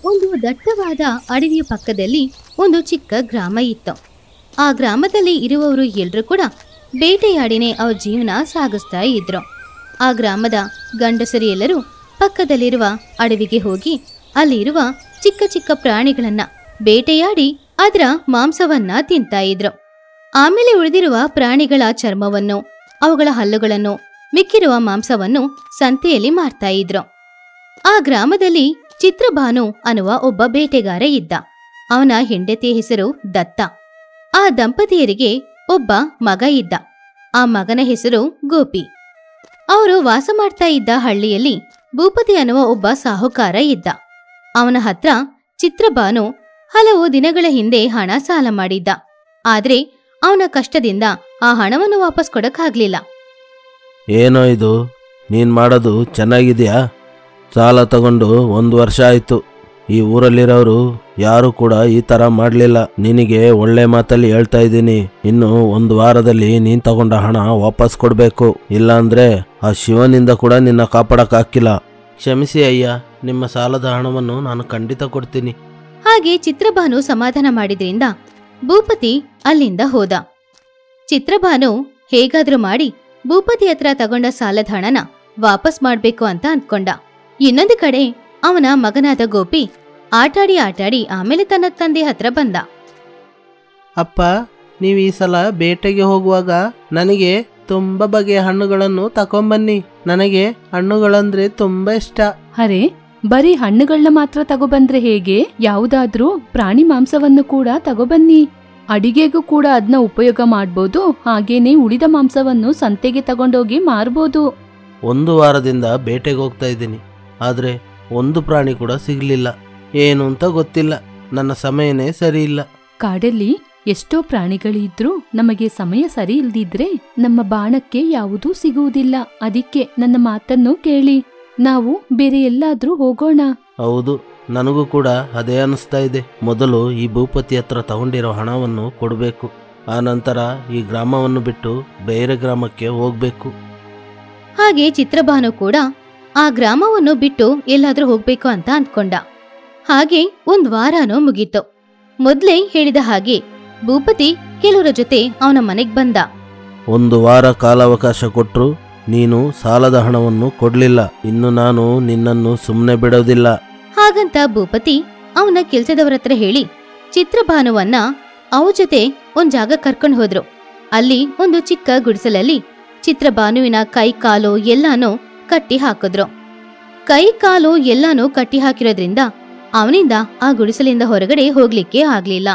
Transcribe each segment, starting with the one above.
ಒಂದು ದಟ್ಟವಾದ ಅಡವಿಯ ಪಕ್ಕದಲ್ಲಿ ಒಂದು ಚಿಕ್ಕ ಗ್ರಾಮ ಇತ್ತು ಆ ಗ್ರಾಮದಲ್ಲಿ ಇರುವವರು ಎಲ್ರೂ ಕೂಡ ಬೇಟೆಯಾಡಿನೇ ಅವ್ರ ಜೀವನ ಸಾಗಿಸ್ತಾ ಇದ್ರು ಆ ಗ್ರಾಮದ ಗಂಡಸರು ಎಲ್ಲರೂ ಪಕ್ಕದಲ್ಲಿರುವ ಅಡವಿಗೆ ಹೋಗಿ ಅಲ್ಲಿರುವ ಚಿಕ್ಕ ಚಿಕ್ಕ ಪ್ರಾಣಿಗಳನ್ನ ಬೇಟೆಯಾಡಿ ಅದರ ಮಾಂಸವನ್ನ ತಿಂತಾ ಇದ್ರು ಆಮೇಲೆ ಉಳಿದಿರುವ ಪ್ರಾಣಿಗಳ ಚರ್ಮವನ್ನು ಅವುಗಳ ಹಲ್ಲುಗಳನ್ನು ಮಿಕ್ಕಿರುವ ಮಾಂಸವನ್ನು ಸಂತೆಯಲ್ಲಿ ಮಾರ್ತಾ ಇದ್ರು ಆ ಗ್ರಾಮದಲ್ಲಿ ಚಿತ್ರಭಾನು ಅನ್ನುವ ಒಬ್ಬ ಬೇಟೆಗಾರ ಇದ್ದ ಅವನ ಹೆಂಡತಿಯ ಹೆಸರು ದತ್ತ ಆ ದಂಪತಿಯರಿಗೆ ಒಬ್ಬ ಮಗ ಇದ್ದ ಆ ಮಗನ ಹೆಸರು ಗೋಪಿ ಅವರು ವಾಸ ಮಾಡ್ತಾ ಇದ್ದ ಹಳ್ಳಿಯಲ್ಲಿ ಭೂಪತಿ ಅನ್ನುವ ಒಬ್ಬ ಸಾಹುಕಾರ ಇದ್ದ ಅವನ ಹತ್ರ ಚಿತ್ರಭಾನು ಹಲವು ದಿನಗಳ ಹಿಂದೆ ಹಣ ಸಾಲ ಮಾಡಿದ್ದ ಆದ್ರೆ ಅವನ ಕಷ್ಟದಿಂದ ಆ ಹಣವನ್ನು ವಾಪಸ್ ಕೊಡಕ್ಕಾಗ್ಲಿಲ್ಲ ಏನೋ ಇದು ನೀನು ಮಾಡೋದು ಚೆನ್ನಾಗಿದೆಯಾ ಸಾಲ ತಗೊಂಡು ಒಂದು ವರ್ಷ ಆಯಿತು ಈ ಊರಲ್ಲಿರೋರು ಯಾರು ಕೂಡ ಈ ಥರ ಮಾಡಲಿಲ್ಲ ನಿನಗೆ ಒಳ್ಳೆ ಮಾತಲ್ಲಿ ಹೇಳ್ತಾ ಇದ್ದೀನಿ ಇನ್ನು ಒಂದು ವಾರದಲ್ಲಿ ನೀನು ತಗೊಂಡ ಹಣ ವಾಪಸ್ ಕೊಡಬೇಕು ಇಲ್ಲಾಂದ್ರೆ ಆ ಶಿವನಿಂದ ಕೂಡ ನಿನ್ನ ಕಾಪಾಡಕ್ಕಾಗಿಲ್ಲ ಕ್ಷಮಿಸಿ ಅಯ್ಯ ನಿಮ್ಮ ಸಾಲದ ಹಣವನ್ನು ನಾನು ಖಂಡಿತ ಕೊಡ್ತೀನಿ ಹಾಗೆ ಚಿತ್ರಭಾನು ಸಮಾಧಾನ ಮಾಡಿದ್ರಿಂದ ಭೂಪತಿ ಅಲ್ಲಿಂದ ಹೋದ ಚಿತ್ರಭಾನು ಹೇಗಾದ್ರೂ ಮಾಡಿ ಭೂಪತಿ ಹತ್ರ ತಗೊಂಡ ಸಾಲದ ಹಣನ ವಾಪಸ್ ಮಾಡ್ಬೇಕು ಅಂತ ಅಂದ್ಕೊಂಡ ಇನ್ನೊಂದು ಕಡೆ ಅವನ ಮಗನಾದ ಗೋಪಿ ಆಟಾಡಿ ಆಟಾಡಿ ಆಮೇಲೆ ತನ್ನ ತಂದೆ ಹತ್ರ ಬಂದ ಅಪ್ಪ ನೀವು ಈ ಸಲ ಬೇಟೆಗೆ ಹೋಗುವಾಗ ನನಗೆ ತುಂಬ ಬಗೆಯ ಹಣ್ಣುಗಳನ್ನು ತಕೊಂಬನ್ನಿ ನನಗೆ ಹಣ್ಣುಗಳಂದ್ರೆ ತುಂಬ ಇಷ್ಟ ಅರೆ ಬರೀ ಹಣ್ಣುಗಳನ್ನ ಮಾತ್ರ ತಗೊಬಂದ್ರೆ ಹೇಗೆ ಯಾವುದಾದ್ರೂ ಪ್ರಾಣಿ ಮಾಂಸವನ್ನು ಕೂಡ ತಗೊಬನ್ನಿ ಅಡಿಗೆಗೂ ಕೂಡ ಅದನ್ನ ಉಪಯೋಗ ಮಾಡ್ಬೋದು ಹಾಗೇನೆ ಉಳಿದ ಮಾಂಸವನ್ನು ಸಂತೆಗೆ ತಗೊಂಡೋಗಿ ಮಾರ್ಬೋದು ಒಂದು ವಾರದಿಂದ ಬೇಟೆಗೆ ಹೋಗ್ತಾ ಇದ್ದೀನಿ ಆದರೆ ಒಂದು ಪ್ರಾಣಿ ಕೂಡ ಸಿಗಲಿಲ್ಲ ಏನು ಅಂತ ಗೊತ್ತಿಲ್ಲ ನನ್ನ ಸಮಯನೇ ಸರಿ ಇಲ್ಲ ಕಾಡಲ್ಲಿ ಎಷ್ಟೋ ಪ್ರಾಣಿಗಳಿದ್ರೂ ನಮಗೆ ಸಮಯ ಸರಿ ಇಲ್ದಿದ್ರೆ ನಮ್ಮ ಬಾಣಕ್ಕೆ ಯಾವುದೂ ಸಿಗುವುದಿಲ್ಲ ಅದಕ್ಕೆ ನನ್ನ ಮಾತನ್ನು ಕೇಳಿ ನಾವು ಬೇರೆ ಎಲ್ಲಾದ್ರೂ ಹೋಗೋಣ ಹೌದು ನನಗೂ ಕೂಡ ಅದೇ ಅನಿಸ್ತಾ ಇದೆ ಮೊದಲು ಈ ಭೂಪತಿ ಹತ್ರ ತಗೊಂಡಿರೋ ಹಣವನ್ನು ಕೊಡಬೇಕು ಆ ನಂತರ ಈ ಗ್ರಾಮವನ್ನು ಬಿಟ್ಟು ಬೇರೆ ಗ್ರಾಮಕ್ಕೆ ಹೋಗ್ಬೇಕು ಹಾಗೆ ಚಿತ್ರಭಾನು ಕೂಡ ಆ ಗ್ರಾಮವನ್ನು ಬಿಟ್ಟು ಎಲ್ಲಾದ್ರೂ ಹೋಗ್ಬೇಕು ಅಂತ ಅಂದ್ಕೊಂಡ ಹಾಗೆ ಒಂದ್ ವಾರನೂ ಮುಗೀತು ಮೊದ್ಲೇ ಹೇಳಿದ ಹಾಗೆ ಭೂಪತಿ ಕೆಲವರ ಜೊತೆ ಅವನ ಮನೆಗ್ ಬಂದ ಒಂದು ವಾರ ಕಾಲಾವಕಾಶ ಕೊಟ್ಟರು ನೀನು ಸಾಲದ ಹಣವನ್ನು ಕೊಡಲಿಲ್ಲ ಇನ್ನು ನಾನು ನಿನ್ನನ್ನು ಸುಮ್ಮನೆ ಬಿಡೋದಿಲ್ಲ ಹಾಗಂತ ಭೂಪತಿ ಅವನ ಕೆಲ್ಸದವರ ಹತ್ರ ಹೇಳಿ ಚಿತ್ರಭಾನುವನ್ನ ಅವ ಜೊತೆ ಒಂದ್ ಜಾಗ ಕರ್ಕೊಂಡು ಹೋದ್ರು ಅಲ್ಲಿ ಒಂದು ಚಿಕ್ಕ ಗುಡಿಸಲಲ್ಲಿ ಚಿತ್ರಭಾನುವಿನ ಕೈ ಕಾಲು ಎಲ್ಲಾನು ಕಟ್ಟಿ ಹಾಕಿದ್ರು ಕೈ ಕಾಲು ಎಲ್ಲಾನು ಕಟ್ಟಿ ಹಾಕಿರೋದ್ರಿಂದ ಅವನಿಂದ ಆ ಗುಡಿಸಲಿಂದ ಹೊರಗಡೆ ಹೋಗ್ಲಿಕ್ಕೆ ಆಗ್ಲಿಲ್ಲ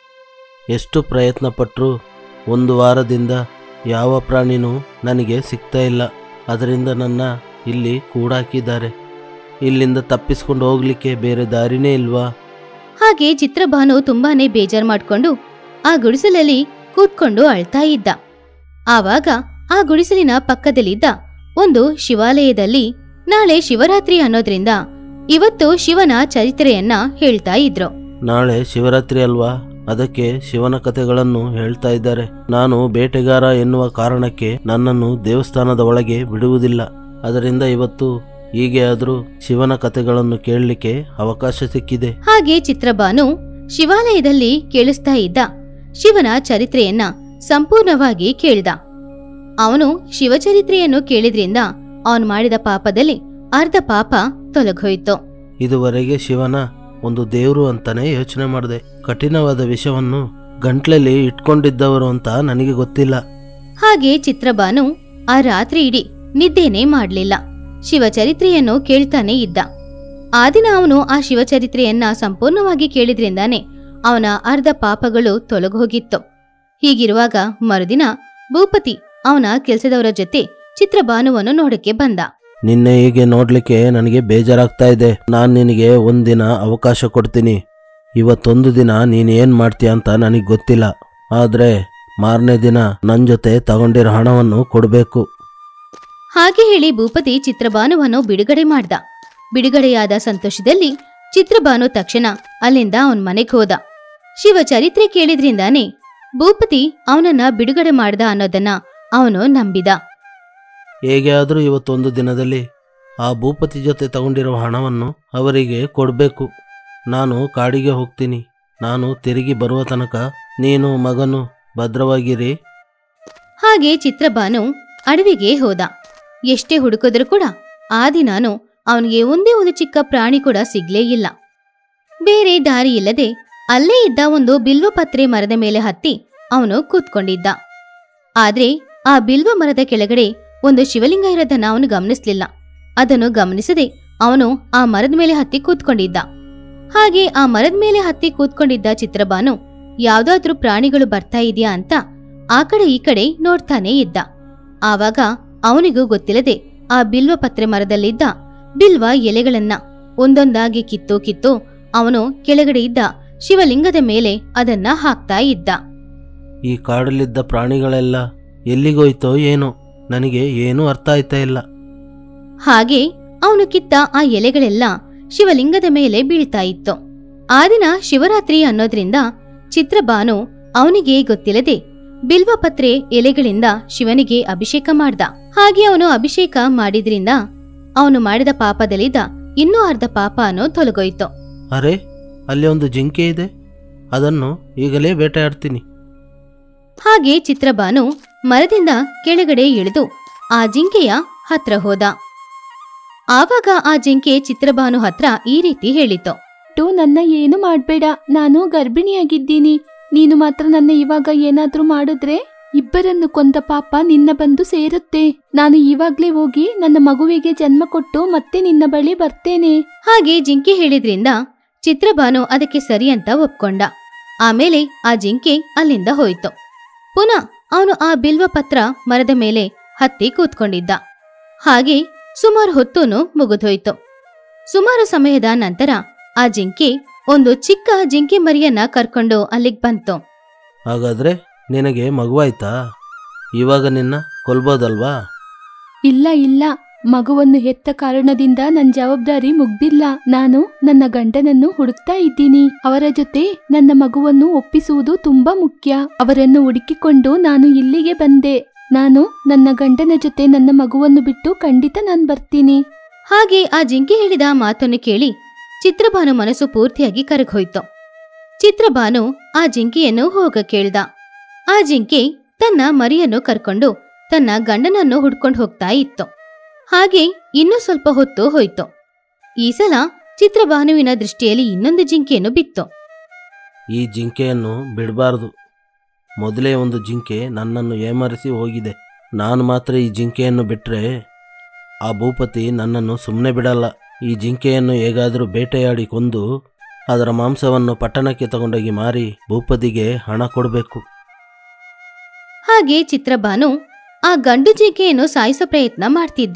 ಎಷ್ಟು ಪ್ರಯತ್ನ ಪಟ್ಟರು ಒಂದು ವಾರದಿಂದ ಯಾವ ಪ್ರಾಣಿನೂ ನನಗೆ ಸಿಗ್ತಾ ಇಲ್ಲ ಅದರಿಂದ ನನ್ನ ಇಲ್ಲಿ ಕೂಡಾಕಿದ್ದಾರೆ ಇಲ್ಲಿಂದ ತಪ್ಪಿಸ್ಕೊಂಡು ಹೋಗ್ಲಿಕ್ಕೆ ಬೇರೆ ದಾರಿನೇ ಇಲ್ವಾ ಹಾಗೆ ಚಿತ್ರಭಾನು ತುಂಬಾನೇ ಬೇಜಾರ್ ಮಾಡ್ಕೊಂಡು ಆ ಗುಡಿಸಲಲ್ಲಿ ಕೂತ್ಕೊಂಡು ಅಳ್ತಾ ಇದ್ದ ಆವಾಗ ಆ ಗುಡಿಸಲಿನ ಪಕ್ಕದಲ್ಲಿದ್ದ ಒಂದು ಶಿವಾಲಯದಲ್ಲಿ ನಾಳೆ ಶಿವರಾತ್ರಿ ಅನ್ನೋದ್ರಿಂದ ಇವತ್ತು ಶಿವನ ಚರಿತ್ರೆಯನ್ನ ಹೇಳ್ತಾ ಇದ್ರು ನಾಳೆ ಶಿವರಾತ್ರಿ ಅಲ್ವಾ ಅದಕ್ಕೆ ಶಿವನ ಕಥೆಗಳನ್ನು ಹೇಳ್ತಾ ಇದ್ದಾರೆ ನಾನು ಬೇಟೆಗಾರ ಎನ್ನುವ ಕಾರಣಕ್ಕೆ ನನ್ನನ್ನು ದೇವಸ್ಥಾನದ ಒಳಗೆ ಬಿಡುವುದಿಲ್ಲ ಅದರಿಂದ ಇವತ್ತು ಹೀಗೆ ಆದರೂ ಶಿವನ ಕಥೆಗಳನ್ನು ಕೇಳಲಿಕ್ಕೆ ಅವಕಾಶ ಸಿಕ್ಕಿದೆ ಹಾಗೆ ಚಿತ್ರಭಾನು ಶಿವಾಲಯದಲ್ಲಿ ಕೇಳಿಸ್ತಾ ಇದ್ದ ಶಿವನ ಚರಿತ್ರೆಯನ್ನ ಸಂಪೂರ್ಣವಾಗಿ ಕೇಳ್ದ ಅವನು ಶಿವಚರಿತ್ರೆಯನ್ನು ಕೇಳಿದ್ರಿಂದ ಅವನು ಮಾಡಿದ ಪಾಪದಲ್ಲಿ ಅರ್ಧ ಪಾಪ ತೊಲಗೋಯ್ತು ಇದುವರೆಗೆ ಶಿವನ ಒಂದು ದೇವರು ಅಂತಾನೆ ಯೋಚನೆ ಮಾಡಿದೆ ಕಠಿಣವಾದ ವಿಷವನ್ನು ಗಂಟ್ಲಲ್ಲಿ ಇಟ್ಕೊಂಡಿದ್ದವರು ಅಂತ ನನಗೆ ಗೊತ್ತಿಲ್ಲ ಹಾಗೆ ಚಿತ್ರಭಾನು ಆ ರಾತ್ರಿ ಇಡೀ ನಿದ್ದೆನೇ ಮಾಡ್ಲಿಲ್ಲ ಶಿವಚರಿತ್ರೆಯನ್ನು ಕೇಳ್ತಾನೆ ಇದ್ದ ಆ ದಿನ ಅವನು ಆ ಶಿವಚರಿತ್ರೆಯನ್ನ ಸಂಪೂರ್ಣವಾಗಿ ಕೇಳಿದ್ರಿಂದಾನೆ ಅವನ ಅರ್ಧ ಪಾಪಗಳು ತೊಲಗೋಗಿತ್ತು ಹೀಗಿರುವಾಗ ಮರುದಿನ ಭೂಪತಿ ಅವನ ಕೆಲಸದವರ ಜೊತೆ ಚಿತ್ರಭಾನುವನ್ನು ನೋಡಕ್ಕೆ ಬಂದ ನಿನ್ನೆ ಹೀಗೆ ನೋಡ್ಲಿಕ್ಕೆ ನನಗೆ ಬೇಜಾರಾಗ್ತಾ ಇದೆ ನಾನು ನಿನಗೆ ಒಂದಿನ ಅವಕಾಶ ಕೊಡ್ತೀನಿ ಇವತ್ತೊಂದು ದಿನ ನೀನು ಏನು ಮಾಡ್ತೀಯ ಅಂತ ನನಗೆ ಗೊತ್ತಿಲ್ಲ ಆದರೆ ಮಾರನೇ ದಿನ ನನ್ನ ಜೊತೆ ತಗೊಂಡಿರೋ ಹಣವನ್ನು ಕೊಡಬೇಕು ಹಾಗೆ ಹೇಳಿ ಭೂಪತಿ ಚಿತ್ರಭಾನುವನ್ನು ಬಿಡುಗಡೆ ಮಾಡ್ದ ಬಿಡುಗಡೆಯಾದ ಸಂತೋಷದಲ್ಲಿ ಚಿತ್ರಭಾನು ತಕ್ಷಣ ಅಲ್ಲಿಂದ ಅವನ್ ಮನೆಗ್ ಹೋದ ಶಿವ ಚರಿತ್ರೆ ಕೇಳಿದ್ರಿಂದಾನೆ ಭೂಪತಿ ಅವನನ್ನ ಬಿಡುಗಡೆ ಮಾಡ್ದ ಅನ್ನೋದನ್ನ ಅವನು ನಂಬಿದ ಹೇಗೆ ಆದರೂ ಇವತ್ತೊಂದು ದಿನದಲ್ಲಿ ಆ ಭೂಪತಿ ಜೊತೆ ತಗೊಂಡಿರೋ ಹಣವನ್ನು ಅವರಿಗೆ ಕೊಡಬೇಕು ನಾನು ಕಾಡಿಗೆ ಹೋಗ್ತೀನಿ ನಾನು ತಿರುಗಿ ಬರುವ ತನಕ ನೀನು ಮಗನು ಭದ್ರವಾಗಿರಿ ಹಾಗೆ ಚಿತ್ರಬಾನು ಅಡವಿಗೆ ಹೋದ ಎಷ್ಟೇ ಹುಡುಕಿದ್ರೂ ಕೂಡ ಆ ದಿನಾನು ಅವನಿಗೆ ಒಂದೇ ಒಂದು ಚಿಕ್ಕ ಪ್ರಾಣಿ ಕೂಡ ಸಿಗ್ಲೇ ಇಲ್ಲ ಬೇರೆ ದಾರಿ ಇಲ್ಲದೆ ಅಲ್ಲೇ ಇದ್ದ ಒಂದು ಬಿಲ್ವಪತ್ರೆ ಮರದ ಮೇಲೆ ಹತ್ತಿ ಅವನು ಕೂತ್ಕೊಂಡಿದ್ದ ಆದ್ರೆ ಆ ಬಿಲ್ವ ಮರದ ಕೆಳಗಡೆ ಒಂದು ಶಿವಲಿಂಗ ಇರೋದನ್ನ ಅವನು ಗಮನಿಸ್ಲಿಲ್ಲ ಅದನ್ನು ಗಮನಿಸದೆ ಅವನು ಆ ಮರದ ಮೇಲೆ ಹತ್ತಿ ಕೂತ್ಕೊಂಡಿದ್ದ ಹಾಗೆ ಆ ಮರದ ಮೇಲೆ ಹತ್ತಿ ಕೂತ್ಕೊಂಡಿದ್ದ ಚಿತ್ರಬಾನು ಯಾವ್ದಾದ್ರೂ ಪ್ರಾಣಿಗಳು ಬರ್ತಾ ಇದೆಯಾ ಅಂತ ಆ ಕಡೆ ಈ ಕಡೆ ನೋಡ್ತಾನೇ ಇದ್ದ ಆವಾಗ ಅವನಿಗೂ ಗೊತ್ತಿಲ್ಲದೆ ಆ ಬಿಲ್ವ ಪತ್ರೆ ಮರದಲ್ಲಿದ್ದ ಬಿಲ್ವ ಎಲೆಗಳನ್ನ ಒಂದೊಂದಾಗಿ ಕಿತ್ತು ಕಿತ್ತು ಅವನು ಕೆಳಗಡೆ ಇದ್ದ ಶಿವಲಿಂಗದ ಮೇಲೆ ಅದನ್ನ ಹಾಕ್ತಾ ಇದ್ದ ಈ ಕಾಡಲ್ಲಿದ್ದ ಪ್ರಾಣಿಗಳೆಲ್ಲ ಎಲ್ಲಿಗೋಯ್ತೋ ಏನೋ ನನಗೆ ಏನೂ ಅರ್ಥ ಆಯ್ತಾ ಇಲ್ಲ ಹಾಗೆ ಅವನು ಕಿತ್ತ ಆ ಎಲೆಗಳೆಲ್ಲ ಶಿವಲಿಂಗದ ಮೇಲೆ ಬೀಳ್ತಾ ಇತ್ತು ಆ ದಿನ ಶಿವರಾತ್ರಿ ಅನ್ನೋದ್ರಿಂದ ಚಿತ್ರಬಾನು ಅವನಿಗೆ ಗೊತ್ತಿಲ್ಲದೆ ಬಿಲ್ವಪತ್ರೆ ಎಲೆಗಳಿಂದ ಶಿವನಿಗೆ ಅಭಿಷೇಕ ಮಾಡ್ದ ಹಾಗೆ ಅವನು ಅಭಿಷೇಕ ಮಾಡಿದ್ರಿಂದ ಅವನು ಮಾಡಿದ ಪಾಪದಲ್ಲಿದ್ದ ಇನ್ನೂ ಅರ್ಧ ಪಾಪ ಅನ್ನೋ ತೊಲಗೋಯ್ತು ಅರೆ ಅಲ್ಲಿ ಒಂದು ಜಿಂಕೆ ಇದೆ ಅದನ್ನು ಈಗಲೇ ಬೇಟೆಯಾಡ್ತೀನಿ ಹಾಗೆ ಚಿತ್ರಬಾನು ಮರದಿಂದ ಕೆಳಗಡೆ ಇಳಿದು ಆ ಜಿಂಕೆಯ ಹತ್ರ ಹೋದ ಆವಾಗ ಆ ಜಿಂಕೆ ಚಿತ್ರಬಾನು ಹತ್ರ ಈ ರೀತಿ ಹೇಳಿತು ಟು ನನ್ನ ಏನು ಮಾಡ್ಬೇಡ ನಾನು ಗರ್ಭಿಣಿಯಾಗಿದ್ದೀನಿ ನೀನು ಮಾತ್ರ ನನ್ನ ಇವಾಗ ಏನಾದ್ರೂ ಮಾಡಿದ್ರೆ ಇಬ್ಬರನ್ನು ಕೊಂದ ಪಾಪ ನಿನ್ನ ಬಂದು ಸೇರುತ್ತೆ ನಾನು ಇವಾಗ್ಲೇ ಹೋಗಿ ನನ್ನ ಮಗುವಿಗೆ ಜನ್ಮ ಕೊಟ್ಟು ಮತ್ತೆ ನಿನ್ನ ಬಳಿ ಬರ್ತೇನೆ ಹಾಗೆ ಜಿಂಕೆ ಹೇಳಿದ್ರಿಂದ ಚಿತ್ರಬಾನು ಅದಕ್ಕೆ ಸರಿ ಅಂತ ಒಪ್ಕೊಂಡ ಆಮೇಲೆ ಆ ಜಿಂಕೆ ಅಲ್ಲಿಂದ ಹೋಯ್ತು ಪುನಃ ಅವನು ಆ ಬಿಲ್ವ ಪತ್ರ ಮರದ ಮೇಲೆ ಹತ್ತಿ ಕೂತ್ಕೊಂಡಿದ್ದ ಹಾಗೆ ಸುಮಾರು ಹೊತ್ತೂನು ಮುಗಿದೋಯ್ತು ಸುಮಾರು ಸಮಯದ ನಂತರ ಆ ಜಿಂಕೆ ಒಂದು ಚಿಕ್ಕ ಜಿಂಕೆ ಮರಿಯನ್ನ ಕರ್ಕೊಂಡು ಅಲ್ಲಿಗ್ ಬಂತು ಹಾಗಾದ್ರೆ ನಿನಗೆ ಮಗುವಾಯ್ತಾ ಇವಾಗ ನಿನ್ನ ಕೊಲ್ಬೋದಲ್ವಾ ಇಲ್ಲ ಇಲ್ಲ ಮಗುವನ್ನು ಹೆತ್ತ ಕಾರಣದಿಂದ ನನ್ನ ಜವಾಬ್ದಾರಿ ಮುಗ್ದಿಲ್ಲ ನಾನು ನನ್ನ ಗಂಡನನ್ನು ಹುಡುಕ್ತಾ ಇದ್ದೀನಿ ಅವರ ಜೊತೆ ನನ್ನ ಮಗುವನ್ನು ಒಪ್ಪಿಸುವುದು ತುಂಬಾ ಮುಖ್ಯ ಅವರನ್ನು ಹುಡುಕಿಕೊಂಡು ನಾನು ಇಲ್ಲಿಗೆ ಬಂದೆ ನಾನು ನನ್ನ ಗಂಡನ ಜೊತೆ ನನ್ನ ಮಗುವನ್ನು ಬಿಟ್ಟು ಖಂಡಿತ ನಾನು ಬರ್ತೀನಿ ಹಾಗೆ ಆ ಜಿಂಕೆ ಹೇಳಿದ ಮಾತನ್ನು ಕೇಳಿ ಚಿತ್ರಭಾನು ಮನಸ್ಸು ಪೂರ್ತಿಯಾಗಿ ಕರಗೋಯ್ತು ಚಿತ್ರಭಾನು ಆ ಜಿಂಕೆಯನ್ನು ಹೋಗ ಕೇಳ್ದ ಆ ಜಿಂಕೆ ತನ್ನ ಮರಿಯನ್ನು ಕರ್ಕೊಂಡು ತನ್ನ ಗಂಡನನ್ನು ಹುಡ್ಕೊಂಡು ಹೋಗ್ತಾ ಇತ್ತು ಹಾಗೆ ಇನ್ನೂ ಸ್ವಲ್ಪ ಹೊತ್ತು ಹೋಯ್ತು ಈ ಸಲ ಚಿತ್ರಭಾನುವಿನ ದೃಷ್ಟಿಯಲ್ಲಿ ಇನ್ನೊಂದು ಜಿಂಕೆಯನ್ನು ಬಿತ್ತು ಈ ಜಿಂಕೆಯನ್ನು ಬಿಡಬಾರ್ದು ಮೊದಲೇ ಒಂದು ಜಿಂಕೆ ನನ್ನನ್ನು ಏಮರಿಸಿ ಹೋಗಿದೆ ನಾನು ಮಾತ್ರ ಈ ಜಿಂಕೆಯನ್ನು ಬಿಟ್ಟರೆ ಆ ಭೂಪತಿ ನನ್ನನ್ನು ಸುಮ್ಮನೆ ಬಿಡಲ್ಲ ಈ ಜಿಂಕೆಯನ್ನು ಹೇಗಾದರೂ ಬೇಟೆಯಾಡಿ ಕೊಂದು ಅದರ ಮಾಂಸವನ್ನು ಪಟ್ಟಣಕ್ಕೆ ತಗೊಂಡೋಗಿ ಮಾರಿ ಭೂಪತಿಗೆ ಹಣ ಕೊಡಬೇಕು ಹಾಗೆ ಚಿತ್ರಭಾನು ಆ ಗಂಡು ಜಿಂಕೆಯನ್ನು ಸಾಯಿಸೋ ಪ್ರಯತ್ನ ಮಾಡ್ತಿದ್ದ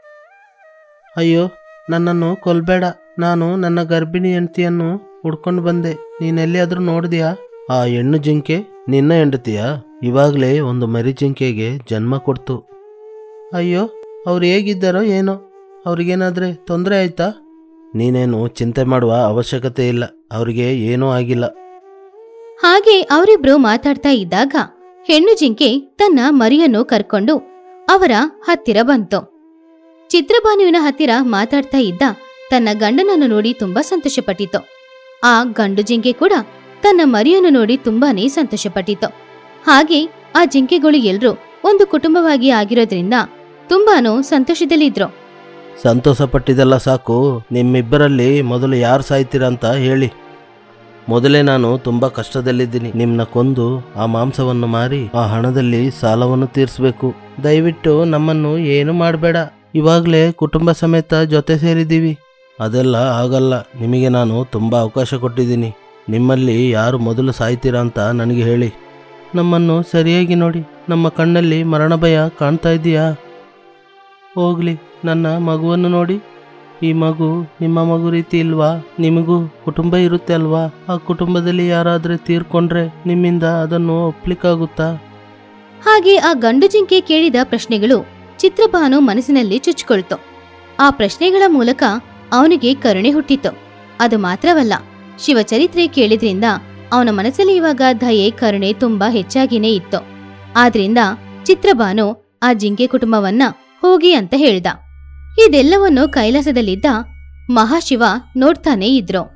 ಅಯ್ಯೋ ನನ್ನನ್ನು ಕೊಲ್ಬೇಡ ನಾನು ನನ್ನ ಗರ್ಭಿಣಿ ಹೆಂಡತಿಯನ್ನು ಹುಡ್ಕೊಂಡು ಬಂದೆ ನೀನೆಲ್ಲಿಯಾದ್ರೂ ನೋಡಿದ್ಯಾ ಆ ಹೆಣ್ಣು ಜಿಂಕೆ ನಿನ್ನ ಹೆಂಡತಿಯ ಇವಾಗಲೇ ಒಂದು ಮರಿ ಜಿಂಕೆಗೆ ಜನ್ಮ ಕೊಡ್ತು ಅಯ್ಯೋ ಅವ್ರು ಹೇಗಿದ್ದಾರೋ ಏನೋ ಅವ್ರಿಗೇನಾದ್ರೆ ತೊಂದರೆ ಆಯ್ತಾ ನೀನೇನು ಚಿಂತೆ ಮಾಡುವ ಅವಶ್ಯಕತೆ ಇಲ್ಲ ಅವರಿಗೆ ಏನೂ ಆಗಿಲ್ಲ ಹಾಗೆ ಅವರಿಬ್ರು ಮಾತಾಡ್ತಾ ಇದ್ದಾಗ ಹೆಣ್ಣು ಜಿಂಕೆ ತನ್ನ ಮರಿಯನ್ನು ಕರ್ಕೊಂಡು ಅವರ ಹತ್ತಿರ ಬಂತು ಚಿತ್ರಭಾನುವಿನ ಹತ್ತಿರ ಮಾತಾಡ್ತಾ ಇದ್ದ ತನ್ನ ಗಂಡನನ್ನು ನೋಡಿ ತುಂಬಾ ಸಂತೋಷಪಟ್ಟಿತು ಆ ಗಂಡು ಜಿಂಕೆ ಕೂಡ ತನ್ನ ಮರಿಯನ್ನು ನೋಡಿ ತುಂಬಾನೇ ಸಂತೋಷಪಟ್ಟಿತು ಹಾಗೆ ಆ ಜಿಂಕೆಗಳು ಎಲ್ರೂ ಒಂದು ಕುಟುಂಬವಾಗಿ ಆಗಿರೋದ್ರಿಂದ ತುಂಬಾನು ಸಂತೋಷದಲ್ಲಿದ್ರು ಸಂತೋಷ ಪಟ್ಟಿದ್ದೆಲ್ಲ ಸಾಕು ನಿಮ್ಮಿಬ್ಬರಲ್ಲಿ ಮೊದಲು ಯಾರು ಸಾಯ್ತೀರಾ ಅಂತ ಹೇಳಿ ಮೊದಲೇ ನಾನು ತುಂಬ ಕಷ್ಟದಲ್ಲಿದ್ದೀನಿ ನಿಮ್ಮನ್ನ ಕೊಂದು ಆ ಮಾಂಸವನ್ನು ಮಾರಿ ಆ ಹಣದಲ್ಲಿ ಸಾಲವನ್ನು ತೀರಿಸಬೇಕು ದಯವಿಟ್ಟು ನಮ್ಮನ್ನು ಏನು ಮಾಡಬೇಡ ಇವಾಗಲೇ ಕುಟುಂಬ ಸಮೇತ ಜೊತೆ ಸೇರಿದ್ದೀವಿ ಅದೆಲ್ಲ ಆಗಲ್ಲ ನಿಮಗೆ ನಾನು ತುಂಬ ಅವಕಾಶ ಕೊಟ್ಟಿದ್ದೀನಿ ನಿಮ್ಮಲ್ಲಿ ಯಾರು ಮೊದಲು ಸಾಯ್ತೀರಾ ಅಂತ ನನಗೆ ಹೇಳಿ ನಮ್ಮನ್ನು ಸರಿಯಾಗಿ ನೋಡಿ ನಮ್ಮ ಕಣ್ಣಲ್ಲಿ ಮರಣ ಭಯ ಕಾಣ್ತಾ ಇದೆಯಾ ಹೋಗ್ಲಿ ನನ್ನ ಮಗುವನ್ನು ನೋಡಿ ಈ ಮಗು ನಿಮ್ಮ ಮಗು ರೀತಿ ಇಲ್ವಾ ನಿಮಗೂ ಕುಟುಂಬ ಇರುತ್ತೆ ಅಲ್ವಾ ಆ ಕುಟುಂಬದಲ್ಲಿ ಯಾರಾದ್ರೆ ತೀರ್ಕೊಂಡ್ರೆ ನಿಮ್ಮಿಂದ ಅದನ್ನು ಒಪ್ಲಿಕ್ಕಾಗುತ್ತಾ ಹಾಗೆ ಆ ಗಂಡು ಜಿಂಕೆ ಕೇಳಿದ ಪ್ರಶ್ನೆಗಳು ಚಿತ್ರಭಾನು ಮನಸ್ಸಿನಲ್ಲಿ ಚುಚ್ಕೊಳ್ತು ಆ ಪ್ರಶ್ನೆಗಳ ಮೂಲಕ ಅವನಿಗೆ ಕರುಣೆ ಹುಟ್ಟಿತು ಅದು ಮಾತ್ರವಲ್ಲ ಶಿವಚರಿತ್ರೆ ಕೇಳಿದ್ರಿಂದ ಅವನ ಮನಸ್ಸಲ್ಲಿ ಇವಾಗ ದಯೆ ಕರುಣೆ ತುಂಬಾ ಹೆಚ್ಚಾಗಿನೇ ಇತ್ತು ಆದ್ರಿಂದ ಚಿತ್ರಭಾನು ಆ ಜಿಂಕೆ ಕುಟುಂಬವನ್ನ ಹೋಗಿ ಅಂತ ಹೇಳ್ದ ಇದೆಲ್ಲವನ್ನು ಕೈಲಾಸದಲ್ಲಿದ್ದ ಮಹಾಶಿವ ನೋಡ್ತಾನೇ ಇದ್ರು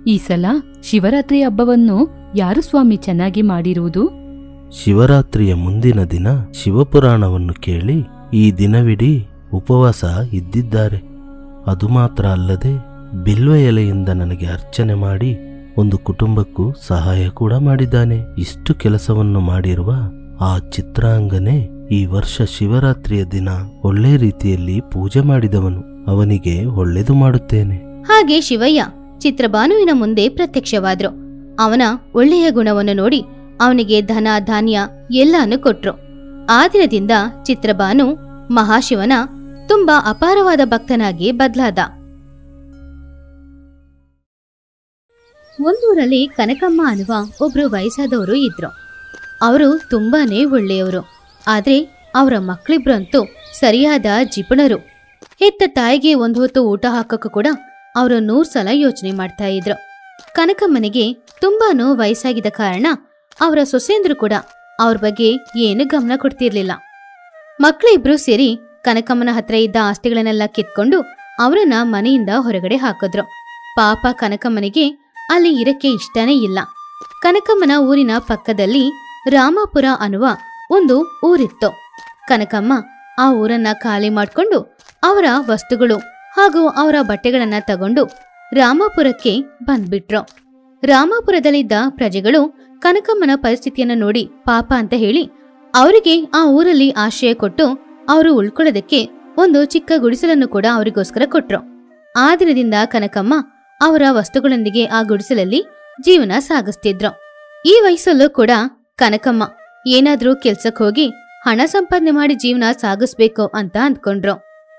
ಈ ಸಲ ಶಿವರಾತ್ರಿ ಹಬ್ಬವನ್ನು ಯಾರು ಸ್ವಾಮಿ ಚೆನ್ನಾಗಿ ಮಾಡಿರುವುದು ಶಿವರಾತ್ರಿಯ ಮುಂದಿನ ದಿನ ಶಿವಪುರಾಣವನ್ನು ಕೇಳಿ ಈ ದಿನವಿಡೀ ಉಪವಾಸ ಇದ್ದಿದ್ದಾರೆ ಅದು ಮಾತ್ರ ಅಲ್ಲದೆ ಬಿಲ್ವ ಎಲೆಯಿಂದ ನನಗೆ ಅರ್ಚನೆ ಮಾಡಿ ಒಂದು ಕುಟುಂಬಕ್ಕೂ ಸಹಾಯ ಕೂಡ ಮಾಡಿದ್ದಾನೆ ಇಷ್ಟು ಕೆಲಸವನ್ನು ಮಾಡಿರುವ ಆ ಚಿತ್ರಾಂಗನೆ ಈ ವರ್ಷ ಶಿವರಾತ್ರಿಯ ದಿನ ಒಳ್ಳೆ ರೀತಿಯಲ್ಲಿ ಪೂಜೆ ಮಾಡಿದವನು ಅವನಿಗೆ ಒಳ್ಳೆದು ಮಾಡುತ್ತೇನೆ ಹಾಗೆ ಶಿವಯ್ಯ ಚಿತ್ರಭಾನುವಿನ ಮುಂದೆ ಪ್ರತ್ಯಕ್ಷವಾದ್ರು ಅವನ ಒಳ್ಳೆಯ ಗುಣವನ್ನು ನೋಡಿ ಅವನಿಗೆ ಧನ ಧಾನ್ಯ ಎಲ್ಲಾನು ಕೊಟ್ರು ಆ ದಿನದಿಂದ ಚಿತ್ರಭಾನು ಮಹಾಶಿವನ ತುಂಬಾ ಅಪಾರವಾದ ಭಕ್ತನಾಗಿ ಬದಲಾದ ಒಂದೂರಲ್ಲಿ ಕನಕಮ್ಮ ಅನ್ನುವ ಒಬ್ರು ವಯಸ್ಸಾದವರು ಇದ್ರು ಅವರು ತುಂಬಾನೇ ಒಳ್ಳೆಯವರು ಆದ್ರೆ ಅವರ ಮಕ್ಕಳಿಬ್ರಂತೂ ಸರಿಯಾದ ಜಿಪುಣರು ಹೆತ್ತ ತಾಯಿಗೆ ಒಂದು ಹೊತ್ತು ಊಟ ಹಾಕಕ್ಕೂ ಕೂಡ ಅವರು ನೂರ್ ಸಲ ಯೋಚನೆ ಮಾಡ್ತಾ ಇದ್ರು ಕನಕಮ್ಮನಿಗೆ ತುಂಬಾನು ವಯಸ್ಸಾಗಿದ್ದ ಕಾರಣ ಅವರ ಸೊಸೆಂದ್ರು ಕೂಡ ಅವ್ರ ಬಗ್ಗೆ ಏನು ಗಮನ ಕೊಡ್ತಿರ್ಲಿಲ್ಲ ಮಕ್ಕಳಿಬ್ರು ಸೇರಿ ಕನಕಮ್ಮನ ಹತ್ರ ಇದ್ದ ಆಸ್ತಿಗಳನ್ನೆಲ್ಲ ಕಿತ್ಕೊಂಡು ಅವರನ್ನ ಮನೆಯಿಂದ ಹೊರಗಡೆ ಹಾಕಿದ್ರು ಪಾಪ ಕನಕಮ್ಮನಿಗೆ ಅಲ್ಲಿ ಇರಕ್ಕೆ ಇಷ್ಟನೇ ಇಲ್ಲ ಕನಕಮ್ಮನ ಊರಿನ ಪಕ್ಕದಲ್ಲಿ ರಾಮಾಪುರ ಅನ್ನುವ ಒಂದು ಊರಿತ್ತು ಕನಕಮ್ಮ ಆ ಊರನ್ನ ಖಾಲಿ ಮಾಡ್ಕೊಂಡು ಅವರ ವಸ್ತುಗಳು ಹಾಗೂ ಅವರ ಬಟ್ಟೆಗಳನ್ನ ತಗೊಂಡು ರಾಮಾಪುರಕ್ಕೆ ಬಂದ್ಬಿಟ್ರು ರಾಮಾಪುರದಲ್ಲಿದ್ದ ಪ್ರಜೆಗಳು ಕನಕಮ್ಮನ ಪರಿಸ್ಥಿತಿಯನ್ನು ನೋಡಿ ಪಾಪ ಅಂತ ಹೇಳಿ ಅವರಿಗೆ ಆ ಊರಲ್ಲಿ ಆಶ್ರಯ ಕೊಟ್ಟು ಅವರು ಉಳ್ಕೊಳ್ಳೋದಕ್ಕೆ ಒಂದು ಚಿಕ್ಕ ಗುಡಿಸಲನ್ನು ಕೂಡ ಅವರಿಗೋಸ್ಕರ ಕೊಟ್ರು ಆ ದಿನದಿಂದ ಕನಕಮ್ಮ ಅವರ ವಸ್ತುಗಳೊಂದಿಗೆ ಆ ಗುಡಿಸಲಲ್ಲಿ ಜೀವನ ಸಾಗಿಸ್ತಿದ್ರು ಈ ವಯಸ್ಸಲ್ಲೂ ಕೂಡ ಕನಕಮ್ಮ ಏನಾದ್ರೂ ಕೆಲ್ಸಕ್ಕೆ ಹೋಗಿ ಹಣ ಸಂಪಾದನೆ ಮಾಡಿ ಜೀವನ ಸಾಗಿಸ್ಬೇಕು ಅಂತ ಅಂದ್ಕೊಂಡ್ರು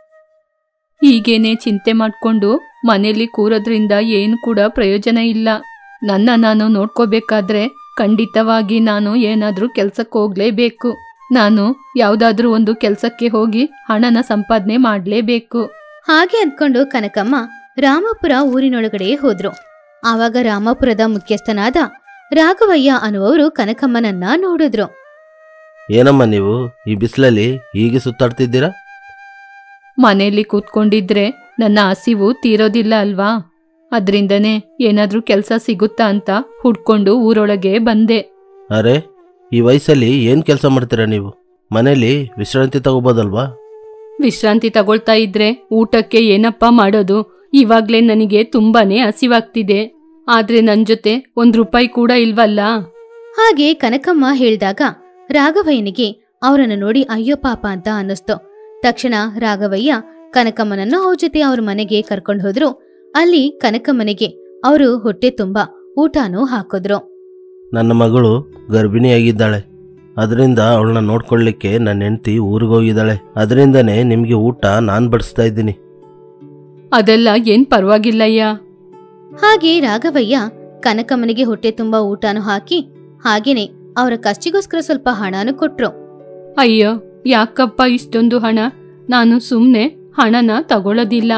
ಹೀಗೇನೆ ಚಿಂತೆ ಮಾಡ್ಕೊಂಡು ಮನೆಯಲ್ಲಿ ಕೂರೋದ್ರಿಂದ ಏನು ಕೂಡ ಪ್ರಯೋಜನ ಇಲ್ಲ ನನ್ನ ನಾನು ನೋಡ್ಕೋಬೇಕಾದ್ರೆ ಖಂಡಿತವಾಗಿ ನಾನು ಏನಾದ್ರೂ ಕೆಲ್ಸಕ್ಕೆ ಹೋಗ್ಲೇಬೇಕು ನಾನು ಯಾವ್ದಾದ್ರೂ ಒಂದು ಕೆಲ್ಸಕ್ಕೆ ಹೋಗಿ ಹಣನ ಸಂಪಾದನೆ ಮಾಡ್ಲೇಬೇಕು ಹಾಗೆ ಅಂದ್ಕೊಂಡು ಕನಕಮ್ಮ ರಾಮಪುರ ಊರಿನೊಳಗಡೆ ಹೋದ್ರು ಆವಾಗ ರಾಮಪುರದ ಮುಖ್ಯಸ್ಥನಾದ ರಾಘವಯ್ಯ ಅನ್ನುವರು ಕನಕಮ್ಮನನ್ನ ನೋಡಿದ್ರು ಏನಮ್ಮ ನೀವು ಈ ಬಿಸಿಲಲ್ಲಿ ಹೀಗೆ ಸುತ್ತಾಡ್ತಿದ್ದೀರಾ ಮನೆಯಲ್ಲಿ ಕೂತ್ಕೊಂಡಿದ್ರೆ ನನ್ನ ಹಸಿವು ತೀರೋದಿಲ್ಲ ಅಲ್ವಾ ಅದ್ರಿಂದನೇ ಏನಾದ್ರೂ ಕೆಲಸ ಸಿಗುತ್ತಾ ಅಂತ ಹುಡ್ಕೊಂಡು ಊರೊಳಗೆ ಬಂದೆ ಅರೆ ಈ ವಯಸ್ಸಲ್ಲಿ ಏನು ಕೆಲಸ ಮಾಡ್ತೀರಾ ನೀವು ಮನೇಲಿ ವಿಶ್ರಾಂತಿ ತಗೋಬೋದಲ್ವಾ ವಿಶ್ರಾಂತಿ ತಗೊಳ್ತಾ ಇದ್ರೆ ಊಟಕ್ಕೆ ಏನಪ್ಪ ಮಾಡೋದು ಇವಾಗ್ಲೇ ನನಗೆ ತುಂಬಾನೇ ಹಸಿವಾಗ್ತಿದೆ ಆದ್ರೆ ನನ್ ಜೊತೆ ಒಂದ್ ರೂಪಾಯಿ ಕೂಡ ಇಲ್ವಲ್ಲ ಹಾಗೆ ಕನಕಮ್ಮ ಹೇಳ್ದಾಗ ರಾಘವಯ್ಯನಿಗೆ ಅವರನ್ನು ನೋಡಿ ಅಯ್ಯೋ ಪಾಪ ಅಂತ ಅನ್ನಿಸ್ತು ತಕ್ಷಣ ರಾಘವಯ್ಯ ಕನಕಮ್ಮನನ್ನು ಅವ್ರ ಜೊತೆ ಅವ್ರ ಮನೆಗೆ ಕರ್ಕೊಂಡು ಹೋದ್ರು ಅಲ್ಲಿ ಕನಕಮ್ಮನಿಗೆ ಅವರು ಹೊಟ್ಟೆ ತುಂಬಾ ಊಟನೂ ಹಾಕಿದ್ರು ನನ್ನ ಮಗಳು ಗರ್ಭಿಣಿಯಾಗಿದ್ದಾಳೆ ಅದರಿಂದ ಅವಳನ್ನ ನೋಡ್ಕೊಳ್ಳಿಕ್ಕೆ ನನ್ನ ಹೆಂಡತಿ ಊರಿಗೆ ಹೋಗಿದ್ದಾಳೆ ಅದರಿಂದನೇ ನಿಮಗೆ ಊಟ ನಾನು ಬಡಿಸ್ತಾ ಇದ್ದೀನಿ ಅದೆಲ್ಲ ಏನ್ ಪರವಾಗಿಲ್ಲಯ್ಯ ಹಾಗೆ ರಾಘವಯ್ಯ ಕನಕಮ್ಮನಿಗೆ ಹೊಟ್ಟೆ ತುಂಬಾ ಊಟನೂ ಹಾಕಿ ಹಾಗೇನೆ ಅವರ ಖರ್ಚಿಗೋಸ್ಕರ ಸ್ವಲ್ಪ ಹಣನೂ ಕೊಟ್ರು ಅಯ್ಯೋ ಯಾಕಪ್ಪ ಇಷ್ಟೊಂದು ಹಣ ನಾನು ಸುಮ್ನೆ ಹಣನ ತಗೊಳ್ಳೋದಿಲ್ಲ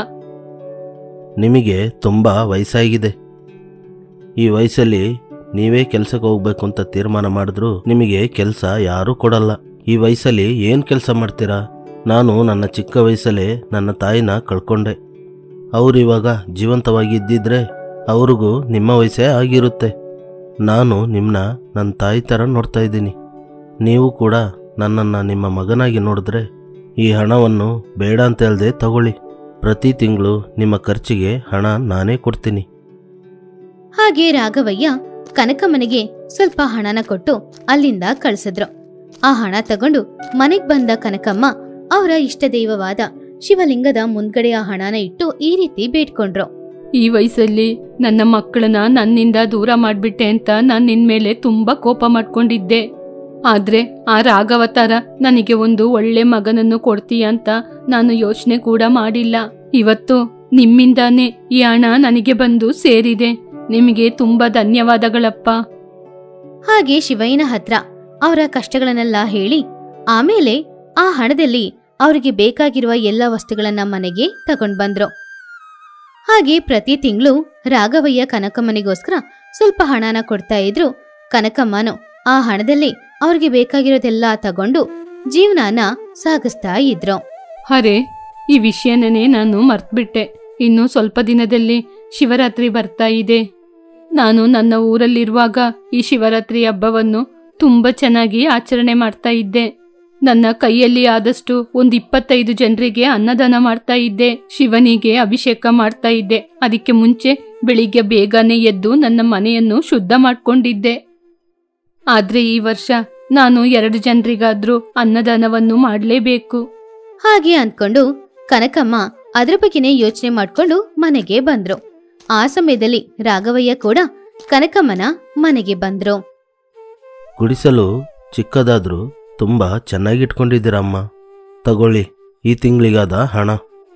ನಿಮಗೆ ತುಂಬ ವಯಸ್ಸಾಗಿದೆ ಈ ವಯಸ್ಸಲ್ಲಿ ನೀವೇ ಕೆಲಸಕ್ಕೆ ಹೋಗ್ಬೇಕು ಅಂತ ತೀರ್ಮಾನ ಮಾಡಿದ್ರು ನಿಮಗೆ ಕೆಲಸ ಯಾರೂ ಕೊಡಲ್ಲ ಈ ವಯಸ್ಸಲ್ಲಿ ಏನು ಕೆಲಸ ಮಾಡ್ತೀರಾ ನಾನು ನನ್ನ ಚಿಕ್ಕ ವಯಸ್ಸಲ್ಲೇ ನನ್ನ ತಾಯಿನ ಕಳ್ಕೊಂಡೆ ಅವರು ಇವಾಗ ಜೀವಂತವಾಗಿ ಇದ್ದಿದ್ರೆ ಅವ್ರಿಗೂ ನಿಮ್ಮ ವಯಸ್ಸೇ ಆಗಿರುತ್ತೆ ನಾನು ನಿಮ್ಮನ್ನ ನನ್ನ ತಾಯಿ ಥರ ನೋಡ್ತಾ ಇದ್ದೀನಿ ನೀವು ಕೂಡ ನನ್ನನ್ನು ನಿಮ್ಮ ಮಗನಾಗಿ ನೋಡಿದ್ರೆ ಈ ಹಣವನ್ನು ಬೇಡ ಅಂತ ಹೇಳ್ದೆ ತಗೊಳ್ಳಿ ಪ್ರತಿ ತಿಂಗಳು ನಿಮ್ಮ ಖರ್ಚಿಗೆ ಹಣ ನಾನೇ ಕೊಡ್ತೀನಿ ಹಾಗೆ ರಾಘವಯ್ಯ ಕನಕಮ್ಮನಿಗೆ ಸ್ವಲ್ಪ ಹಣನ ಕೊಟ್ಟು ಅಲ್ಲಿಂದ ಕಳ್ಸಿದ್ರು ಆ ಹಣ ತಗೊಂಡು ಮನೆಗ್ ಬಂದ ಕನಕಮ್ಮ ಅವರ ಇಷ್ಟ ದೈವವಾದ ಶಿವಲಿಂಗದ ಮುಂದ್ಗಡೆ ಆ ಹಣನ ಇಟ್ಟು ಈ ರೀತಿ ಬೇಡ್ಕೊಂಡ್ರು ಈ ವಯಸ್ಸಲ್ಲಿ ನನ್ನ ಮಕ್ಕಳನ್ನ ನನ್ನಿಂದ ದೂರ ಮಾಡ್ಬಿಟ್ಟೆ ಅಂತ ನಾನ್ ನಿನ್ ಮೇಲೆ ತುಂಬಾ ಕೋಪ ಮಾಡ್ಕೊಂಡಿದ್ದೆ ಆದ್ರೆ ಆ ರಾಘವತಾರ ನನಗೆ ಒಂದು ಒಳ್ಳೆ ಮಗನನ್ನು ಕೊಡ್ತೀಯ ಅಂತ ನಾನು ಯೋಚನೆ ಕೂಡ ಮಾಡಿಲ್ಲ ಇವತ್ತು ನಿಮ್ಮಿಂದಾನೇ ಈ ಹಣ ನನಗೆ ಬಂದು ಸೇರಿದೆ ನಿಮಗೆ ತುಂಬಾ ಧನ್ಯವಾದಗಳಪ್ಪ ಹಾಗೆ ಶಿವಯ್ಯನ ಹತ್ರ ಅವರ ಕಷ್ಟಗಳನ್ನೆಲ್ಲ ಹೇಳಿ ಆಮೇಲೆ ಆ ಹಣದಲ್ಲಿ ಅವರಿಗೆ ಬೇಕಾಗಿರುವ ಎಲ್ಲ ವಸ್ತುಗಳನ್ನ ಮನೆಗೆ ತಗೊಂಡ್ ಬಂದ್ರು ಹಾಗೆ ಪ್ರತಿ ತಿಂಗಳು ರಾಘವಯ್ಯ ಕನಕಮ್ಮನಿಗೋಸ್ಕರ ಸ್ವಲ್ಪ ಹಣನ ಕೊಡ್ತಾ ಇದ್ರು ಕನಕಮ್ಮನು ಆ ಹಣದಲ್ಲಿ ಅವ್ರಿಗೆ ಬೇಕಾಗಿರೋದೆಲ್ಲ ತಗೊಂಡು ಜೀವನಾನ ಸಾಗಿಸ್ತಾ ಇದ್ರು ಅರೆ ಈ ವಿಷಯನೇ ನಾನು ಮರ್ತ್ಬಿಟ್ಟೆ ಇನ್ನು ಸ್ವಲ್ಪ ದಿನದಲ್ಲಿ ಶಿವರಾತ್ರಿ ಬರ್ತಾ ಇದೆ ನಾನು ನನ್ನ ಊರಲ್ಲಿರುವಾಗ ಈ ಶಿವರಾತ್ರಿ ಹಬ್ಬವನ್ನು ತುಂಬಾ ಚೆನ್ನಾಗಿ ಆಚರಣೆ ಮಾಡ್ತಾ ಇದ್ದೆ ನನ್ನ ಕೈಯಲ್ಲಿ ಆದಷ್ಟು ಒಂದು ಇಪ್ಪತ್ತೈದು ಜನರಿಗೆ ಅನ್ನದಾನ ಮಾಡ್ತಾ ಇದ್ದೆ ಶಿವನಿಗೆ ಅಭಿಷೇಕ ಮಾಡ್ತಾ ಇದ್ದೆ ಅದಕ್ಕೆ ಮುಂಚೆ ಬೆಳಿಗ್ಗೆ ಬೇಗನೆ ಎದ್ದು ನನ್ನ ಮನೆಯನ್ನು ಶುದ್ಧ ಮಾಡ್ಕೊಂಡಿದ್ದೆ ಆದ್ರೆ ಈ ವರ್ಷ ನಾನು ಎರಡು ಜನರಿಗಾದ್ರೂ ಅನ್ನದಾನವನ್ನು ಮಾಡಲೇಬೇಕು ಹಾಗೆ ಅಂದ್ಕೊಂಡು ಕನಕಮ್ಮ ಅದ್ರ ಬಗ್ಗೆನೇ ಯೋಚನೆ ಮಾಡ್ಕೊಂಡು ಮನೆಗೆ ಬಂದ್ರು ಆ ಸಮಯದಲ್ಲಿ ರಾಘವಯ್ಯ ಕೂಡ ಕನಕಮ್ಮನ ಮನೆಗೆ ಬಂದ್ರು ಗುಡಿಸಲು ಚಿಕ್ಕದಾದ್ರೂ ತುಂಬ ಚೆನ್ನಾಗಿಟ್ಕೊಂಡಿದ್ದೀರಮ್ಮ ತಗೊಳ್ಳಿ ಈ ತಿಂಗಳಿಗಾದ ಹಣ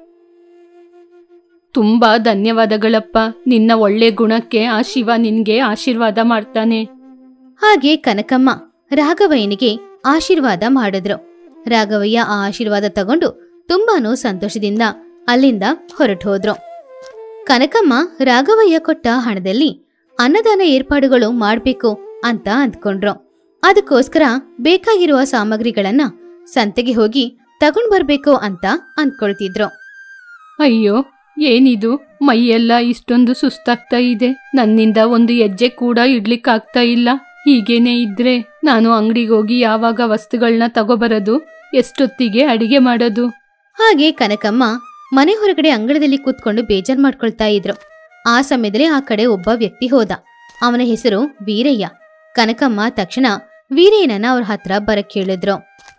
ತುಂಬಾ ಧನ್ಯವಾದಗಳಪ್ಪ ನಿನ್ನ ಒಳ್ಳೆ ಗುಣಕ್ಕೆ ಆ ಶಿವ ನಿನ್ಗೆ ಆಶೀರ್ವಾದ ಮಾಡ್ತಾನೆ ಹಾಗೆ ಕನಕಮ್ಮ ರಾಘವಯ್ಯನಿಗೆ ಆಶೀರ್ವಾದ ಮಾಡಿದ್ರು ರಾಘವಯ್ಯ ಆ ಆಶೀರ್ವಾದ ತಗೊಂಡು ತುಂಬಾನು ಸಂತೋಷದಿಂದ ಅಲ್ಲಿಂದ ಹೊರಟು ಹೋದ್ರು ಕನಕಮ್ಮ ರಾಘವಯ್ಯ ಕೊಟ್ಟ ಹಣದಲ್ಲಿ ಅನ್ನದಾನ ಏರ್ಪಾಡುಗಳು ಮಾಡ್ಬೇಕು ಅಂತ ಅಂದ್ಕೊಂಡ್ರು ಅದಕ್ಕೋಸ್ಕರ ಬೇಕಾಗಿರುವ ಸಾಮಗ್ರಿಗಳನ್ನ ಸಂತೆಗೆ ಹೋಗಿ ತಗೊಂಡ್ ಬರ್ಬೇಕು ಅಂತ ಅಂದ್ಕೊಳ್ತಿದ್ರು ಅಯ್ಯೋ ಏನಿದು ಮೈಯೆಲ್ಲ ಇಷ್ಟೊಂದು ಸುಸ್ತಾಗ್ತಾ ಇದೆ ನನ್ನಿಂದ ಒಂದು ಹೆಜ್ಜೆ ಕೂಡ ಇಡ್ಲಿಕ್ಕಾಗ್ತಾ ಇಲ್ಲ ಹೀಗೇನೆ ಇದ್ರೆ ನಾನು ಅಂಗಡಿಗೆ ಹೋಗಿ ಯಾವಾಗ ವಸ್ತುಗಳನ್ನ ತಗೋಬರೋದು ಎಷ್ಟೊತ್ತಿಗೆ ಅಡಿಗೆ ಮಾಡೋದು ಹಾಗೆ ಕನಕಮ್ಮ ಮನೆ ಹೊರಗಡೆ ಅಂಗಳದಲ್ಲಿ ಕೂತ್ಕೊಂಡು ಬೇಜಾರ್ ಮಾಡ್ಕೊಳ್ತಾ ಇದ್ರು ಆ ಸಮಯದಲ್ಲಿ ಆ ಕಡೆ ಒಬ್ಬ ವ್ಯಕ್ತಿ ಹೋದ ಅವನ ಹೆಸರು ವೀರಯ್ಯ ಕನಕಮ್ಮ ತಕ್ಷಣ ವೀರಯ್ಯನನ್ನ ಅವ್ರ ಹತ್ರ ಬರಕ್ ಹೇಳಿದ್ರು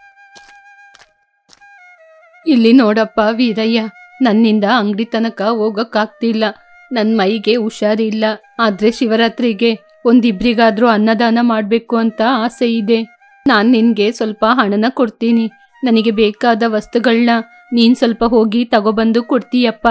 ಇಲ್ಲಿ ನೋಡಪ್ಪ ವೀರಯ್ಯ ನನ್ನಿಂದ ಅಂಗಡಿ ತನಕ ಹೋಗಕ್ಕಾಗ್ತಿಲ್ಲ ನನ್ ಮೈಗೆ ಹುಷಾರಿಲ್ಲ ಆದ್ರೆ ಶಿವರಾತ್ರಿಗೆ ಒಂದಿಬ್ರಿಗಾದ್ರೂ ಅನ್ನದಾನ ಮಾಡ್ಬೇಕು ಅಂತ ಆಸೆ ಇದೆ ನಾನ್ ನಿನ್ಗೆ ಸ್ವಲ್ಪ ಹಣನ ಕೊಡ್ತೀನಿ ನನಗೆ ಬೇಕಾದ ವಸ್ತುಗಳನ್ನ ನೀನ್ ಸ್ವಲ್ಪ ಹೋಗಿ ತಗೊಬಂದು ಕೊಡ್ತೀಯಪ್ಪ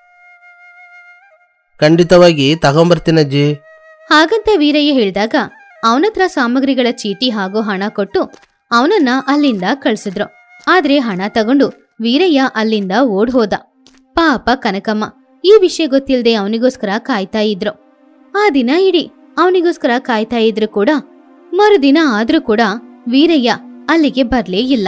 ಖಂಡಿತವಾಗಿ ತಗೊಂಬರ್ತೀನಜ್ಜಿ ಹಾಗಂತ ವೀರಯ್ಯ ಹೇಳಿದಾಗ ಅವನತ್ರ ಸಾಮಗ್ರಿಗಳ ಚೀಟಿ ಹಾಗೂ ಹಣ ಕೊಟ್ಟು ಅವನನ್ನ ಅಲ್ಲಿಂದ ಕಳ್ಸಿದ್ರು ಆದ್ರೆ ಹಣ ತಗೊಂಡು ವೀರಯ್ಯ ಅಲ್ಲಿಂದ ಓಡ್ ಹೋದ ಪಾಪ ಕನಕಮ್ಮ ಈ ವಿಷಯ ಗೊತ್ತಿಲ್ಲದೆ ಅವನಿಗೋಸ್ಕರ ಕಾಯ್ತಾ ಇದ್ರು ಆ ದಿನ ಇಡೀ ಅವನಿಗೋಸ್ಕರ ಕಾಯ್ತಾ ಇದ್ರು ಕೂಡ ಮರುದಿನ ಆದ್ರೂ ಕೂಡ ವೀರಯ್ಯ ಅಲ್ಲಿಗೆ ಬರ್ಲೇ ಇಲ್ಲ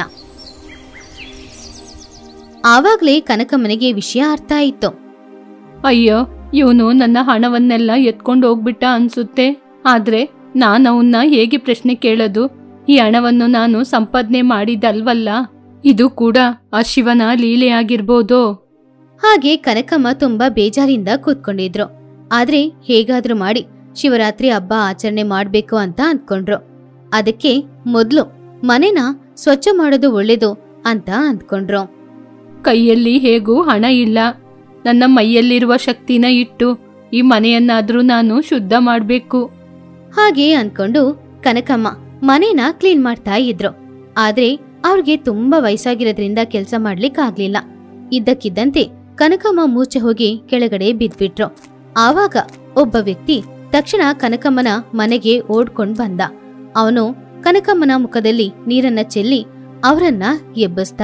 ಆವಾಗ್ಲೇ ಕನಕಮ್ಮನಿಗೆ ವಿಷಯ ಅರ್ಥ ಆಯಿತು ಅಯ್ಯೋ ಇವನು ನನ್ನ ಹಣವನ್ನೆಲ್ಲ ಎತ್ಕೊಂಡು ಹೋಗ್ಬಿಟ್ಟ ಅನ್ಸುತ್ತೆ ಆದ್ರೆ ನಾನು ಅವನ್ನ ಹೇಗೆ ಪ್ರಶ್ನೆ ಕೇಳೋದು ಈ ಹಣವನ್ನು ನಾನು ಸಂಪಾದನೆ ಮಾಡಿದಲ್ವಲ್ಲ ಇದು ಕೂಡ ಆ ಶಿವನ ಲೀಲೆಯಾಗಿರ್ಬೋದೋ ಹಾಗೆ ಕನಕಮ್ಮ ತುಂಬಾ ಬೇಜಾರಿಂದ ಕೂತ್ಕೊಂಡಿದ್ರು ಆದ್ರೆ ಹೇಗಾದ್ರೂ ಮಾಡಿ ಶಿವರಾತ್ರಿ ಹಬ್ಬ ಆಚರಣೆ ಮಾಡ್ಬೇಕು ಅಂತ ಅಂದ್ಕೊಂಡ್ರು ಅದಕ್ಕೆ ಮೊದ್ಲು ಮನೆನ ಸ್ವಚ್ಛ ಮಾಡೋದು ಒಳ್ಳೇದು ಅಂತ ಅಂದ್ಕೊಂಡ್ರು ಕೈಯಲ್ಲಿ ಹೇಗೂ ಹಣ ಇಲ್ಲ ನನ್ನ ಮೈಯಲ್ಲಿರುವ ಶಕ್ತಿನ ಇಟ್ಟು ಈ ಮನೆಯನ್ನಾದ್ರೂ ನಾನು ಶುದ್ಧ ಮಾಡಬೇಕು ಹಾಗೆ ಅನ್ಕೊಂಡು ಕನಕಮ್ಮ ಮನೇನ ಕ್ಲೀನ್ ಮಾಡ್ತಾ ಇದ್ರು ಆದ್ರೆ ಅವ್ರಿಗೆ ತುಂಬಾ ವಯಸ್ಸಾಗಿರೋದ್ರಿಂದ ಕೆಲಸ ಮಾಡ್ಲಿಕ್ ಆಗ್ಲಿಲ್ಲ ಇದ್ದಕ್ಕಿದ್ದಂತೆ ಕನಕಮ್ಮ ಮೂಚೆ ಹೋಗಿ ಕೆಳಗಡೆ ಬಿದ್ಬಿಟ್ರು ಆವಾಗ ಒಬ್ಬ ವ್ಯಕ್ತಿ ತಕ್ಷಣ ಕನಕಮ್ಮನ ಮನೆಗೆ ಓಡ್ಕೊಂಡ್ ಬಂದ ಅವನು ಕನಕಮ್ಮನ ಮುಖದಲ್ಲಿ ನೀರನ್ನ ಚೆಲ್ಲಿ ಅವರನ್ನ ಎಬ್ಬಿಸ್ದ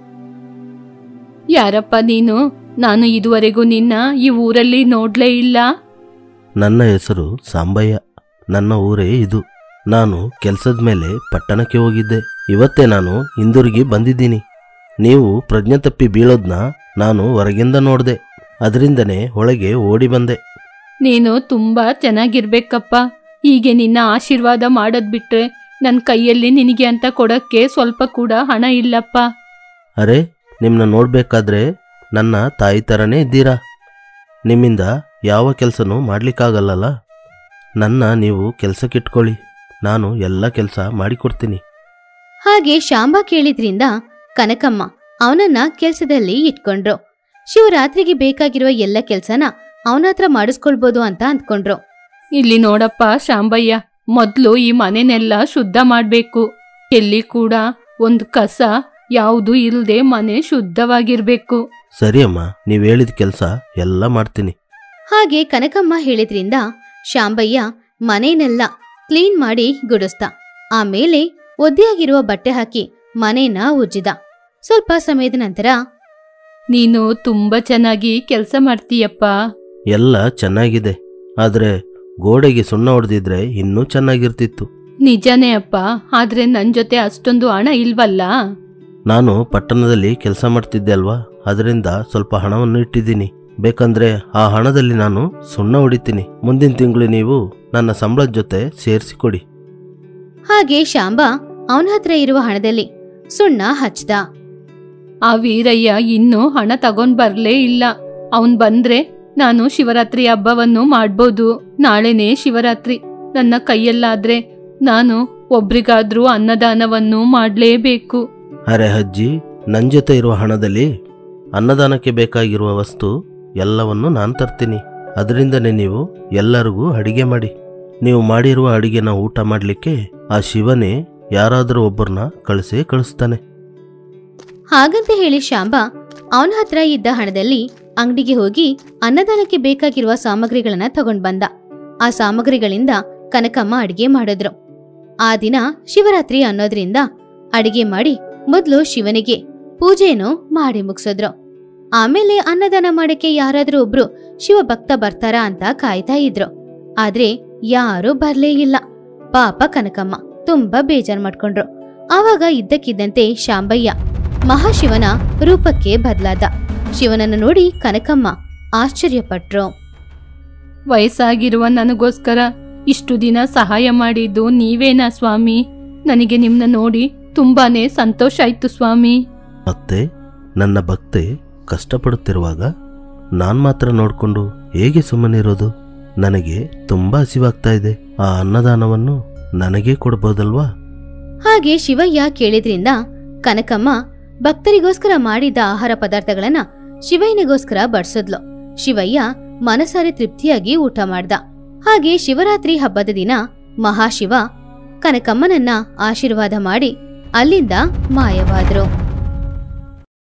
ಯಾರಪ್ಪ ನೀನು ನಾನು ಇದುವರೆಗೂ ನಿನ್ನ ಈ ಊರಲ್ಲಿ ನೋಡ್ಲೇ ಇಲ್ಲ ನನ್ನ ಹೆಸರು ಸಾಂಬಯ್ಯ ನನ್ನ ಊರೇ ಇದು ನಾನು ಕೆಲಸದ ಮೇಲೆ ಪಟ್ಟಣಕ್ಕೆ ಹೋಗಿದ್ದೆ ಇವತ್ತೇ ನಾನು ಹಿಂದಿರುಗಿ ಬಂದಿದ್ದೀನಿ ನೀವು ಪ್ರಜ್ಞೆ ತಪ್ಪಿ ಬೀಳೋದ್ನ ನಾನು ಹೊರಗಿಂದ ನೋಡಿದೆ ಅದರಿಂದನೇ ಒಳಗೆ ಓಡಿ ಬಂದೆ ನೀನು ತುಂಬಾ ಚೆನ್ನಾಗಿರ್ಬೇಕಪ್ಪ ಹೀಗೆ ನಿನ್ನ ಆಶೀರ್ವಾದ ಮಾಡೋದ್ ಬಿಟ್ರೆ ನನ್ನ ಕೈಯಲ್ಲಿ ನಿನಗೆ ಅಂತ ಕೊಡಕ್ಕೆ ಸ್ವಲ್ಪ ಕೂಡ ಹಣ ಇಲ್ಲಪ್ಪ ಅರೆ ನಿಮ್ಮನ್ನ ನೋಡಬೇಕಾದ್ರೆ ನನ್ನ ತಾಯಿ ಥರನೇ ಇದ್ದೀರಾ ನಿಮ್ಮಿಂದ ಯಾವ ಕೆಲಸನೂ ಮಾಡ್ಲಿಕ್ಕಾಗಲ್ಲಲ್ಲ ನನ್ನ ನೀವು ಕೆಲಸಕ್ಕಿಟ್ಕೊಳ್ಳಿ ನಾನು ಎಲ್ಲ ಕೆಲಸ ಮಾಡಿಕೊಡ್ತೀನಿ ಹಾಗೆ ಶಾಂಬ ಕೇಳಿದ್ರಿಂದ ಕನಕಮ್ಮ ಅವನನ್ನ ಕೆಲ್ಸದಲ್ಲಿ ಇಟ್ಕೊಂಡ್ರು ಶಿವರಾತ್ರಿಗೆ ಬೇಕಾಗಿರುವ ಎಲ್ಲ ಕೆಲ್ಸನ ಅವನ ಹತ್ರ ಮಾಡಿಸ್ಕೊಳ್ಬೋದು ಅಂತ ಅಂದ್ಕೊಂಡ್ರು ಇಲ್ಲಿ ನೋಡಪ್ಪ ಶಾಂಬಯ್ಯ ಮೊದ್ಲು ಈ ಮನೆನೆಲ್ಲ ಶುದ್ಧ ಮಾಡ್ಬೇಕು ಎಲ್ಲಿ ಕೂಡ ಒಂದು ಕಸ ಯಾವುದು ಇಲ್ದೆ ಮನೆ ಶುದ್ಧವಾಗಿರ್ಬೇಕು ಸರಿ ಅಮ್ಮ ನೀವು ಹೇಳಿದ ಕೆಲಸ ಎಲ್ಲ ಮಾಡ್ತೀನಿ ಹಾಗೆ ಕನಕಮ್ಮ ಹೇಳಿದ್ರಿಂದ ಶಾಂಬಯ್ಯ ಮನೇನೆಲ್ಲ ಕ್ಲೀನ್ ಮಾಡಿ ಗುಡಿಸ್ದ ಆಮೇಲೆ ಒದ್ದೆಯಾಗಿರುವ ಬಟ್ಟೆ ಹಾಕಿ ಮನೇನ ಉಜ್ಜಿದ ಸ್ವಲ್ಪ ಸಮಯದ ನಂತರ ನೀನು ತುಂಬಾ ಚೆನ್ನಾಗಿ ಕೆಲಸ ಮಾಡ್ತೀಯಪ್ಪ ಎಲ್ಲ ಚೆನ್ನಾಗಿದೆ ಆದರೆ ಗೋಡೆಗೆ ಸುಣ್ಣ ಹೊಡೆದಿದ್ರೆ ಇನ್ನೂ ಚೆನ್ನಾಗಿರ್ತಿತ್ತು ನಿಜನೇ ಅಪ್ಪ ಆದ್ರೆ ನನ್ ಜೊತೆ ಅಷ್ಟೊಂದು ಹಣ ಇಲ್ವಲ್ಲ ನಾನು ಪಟ್ಟಣದಲ್ಲಿ ಕೆಲಸ ಮಾಡ್ತಿದ್ದೆ ಅಲ್ವಾ ಅದರಿಂದ ಸ್ವಲ್ಪ ಹಣವನ್ನು ಇಟ್ಟಿದ್ದೀನಿ ಬೇಕಂದ್ರೆ ಆ ಹಣದಲ್ಲಿ ನಾನು ಸುಣ್ಣ ಹೊಡಿತೀನಿ ಮುಂದಿನ ತಿಂಗಳು ನೀವು ನನ್ನ ಸಂಬಳದ ಜೊತೆ ಸೇರಿಸಿಕೊಡಿ ಹಾಗೆ ಶಾಂಬ ಅವನ ಹತ್ರ ಇರುವ ಹಣದಲ್ಲಿ ಸುಣ್ಣ ಹಚ್ದ ಆ ವೀರಯ್ಯ ಇನ್ನೂ ಹಣ ತಗೊಂಡ್ ಬರ್ಲೇ ಇಲ್ಲ ಅವನ್ ಬಂದ್ರೆ ನಾನು ಶಿವರಾತ್ರಿ ಹಬ್ಬವನ್ನು ಮಾಡ್ಬೋದು ನಾಳೆನೇ ಶಿವರಾತ್ರಿ ನನ್ನ ಕೈಯಲ್ಲಾದ್ರೆ ನಾನು ಒಬ್ರಿಗಾದ್ರೂ ಅನ್ನದಾನವನ್ನು ಮಾಡ್ಲೇಬೇಕು ಅರೆ ಅಜ್ಜಿ ನನ್ನ ಜೊತೆ ಇರುವ ಹಣದಲ್ಲಿ ಅನ್ನದಾನಕ್ಕೆ ಬೇಕಾಗಿರುವ ವಸ್ತು ಎಲ್ಲವನ್ನು ನಾನು ತರ್ತೀನಿ ಅದರಿಂದನೇ ನೀವು ಎಲ್ಲರಿಗೂ ಅಡಿಗೆ ಮಾಡಿ ನೀವು ಮಾಡಿರುವ ಅಡಿಗೆನ ಊಟ ಮಾಡಲಿಕ್ಕೆ ಆ ಶಿವನೇ ಯಾರಾದರೂ ಒಬ್ಬರನ್ನ ಕಳಿಸೇ ಕಳಿಸ್ತಾನೆ ಹಾಗಂತ ಹೇಳಿ ಶಾಂಬ ಅವನ ಹತ್ರ ಇದ್ದ ಹಣದಲ್ಲಿ ಅಂಗಡಿಗೆ ಹೋಗಿ ಅನ್ನದಾನಕ್ಕೆ ಬೇಕಾಗಿರುವ ಸಾಮಗ್ರಿಗಳನ್ನ ತಗೊಂಡ್ ಬಂದ ಆ ಸಾಮಗ್ರಿಗಳಿಂದ ಕನಕಮ್ಮ ಅಡಿಗೆ ಮಾಡಿದ್ರು ಆ ದಿನ ಶಿವರಾತ್ರಿ ಅನ್ನೋದ್ರಿಂದ ಅಡಿಗೆ ಮಾಡಿ ಮೊದ್ಲು ಶಿವನಿಗೆ ಪೂಜೆಯನ್ನು ಮಾಡಿ ಮುಗಿಸಿದ್ರು ಆಮೇಲೆ ಅನ್ನದಾನ ಮಾಡಕ್ಕೆ ಯಾರಾದ್ರೂ ಒಬ್ರು ಶಿವಭಕ್ತ ಬರ್ತಾರಾ ಅಂತ ಕಾಯ್ತಾ ಇದ್ರು ಆದ್ರೆ ಯಾರೂ ಬರ್ಲೇ ಇಲ್ಲ ಪಾಪ ಕನಕಮ್ಮ ತುಂಬಾ ಬೇಜಾರ್ ಮಾಡ್ಕೊಂಡ್ರು ಆವಾಗ ಇದ್ದಕ್ಕಿದ್ದಂತೆ ಶಾಂಬಯ್ಯ ಮಹಾಶಿವನ ರೂಪಕ್ಕೆ ಬದಲಾದ ಶಿವನನ್ನು ನೋಡಿ ಕನಕಮ್ಮ ಆಶ್ಚರ್ಯಪಟ್ರು ವಯಸ್ಸಾಗಿರುವ ನನಗೋಸ್ಕರ ಇಷ್ಟು ದಿನ ಸಹಾಯ ಮಾಡಿದ್ದು ನೀವೇನಾ ಸ್ವಾಮಿ ನನಗೆ ನಿಮ್ನ ನೋಡಿ ತುಂಬಾನೇ ಸಂತೋಷ ಆಯ್ತು ಸ್ವಾಮಿ ಮತ್ತೆ ನನ್ನ ಭಕ್ತೆ ಕಷ್ಟಪಡುತ್ತಿರುವಾಗ ನಾನು ಮಾತ್ರ ನೋಡಿಕೊಂಡು ಹೇಗೆ ಸುಮ್ಮನಿರೋದು ನನಗೆ ತುಂಬಾ ಹಸಿವಾಗ್ತಾ ಇದೆ ಆ ಅನ್ನದಾನವನ್ನು ನನಗೇ ಕೊಡ್ಬೋದಲ್ವಾ ಹಾಗೆ ಶಿವಯ್ಯ ಕೇಳಿದ್ರಿಂದ ಕನಕಮ್ಮ ಭಕ್ತರಿಗೋಸ್ಕರ ಮಾಡಿದ ಆಹಾರ ಪದಾರ್ಥಗಳನ್ನ ಶಿವಯ್ಯನಿಗೋಸ್ಕರ ಬಡ್ಸದ್ಲು ಶಿವಯ್ಯ ಮನಸಾರೆ ತೃಪ್ತಿಯಾಗಿ ಊಟ ಮಾಡ್ದ ಹಾಗೆ ಶಿವರಾತ್ರಿ ಹಬ್ಬದ ದಿನ ಮಹಾಶಿವ ಕನಕಮ್ಮನನ್ನ ಆಶೀರ್ವಾದ ಮಾಡಿ ಅಲ್ಲಿಂದ ಮಾಯವಾದ್ರು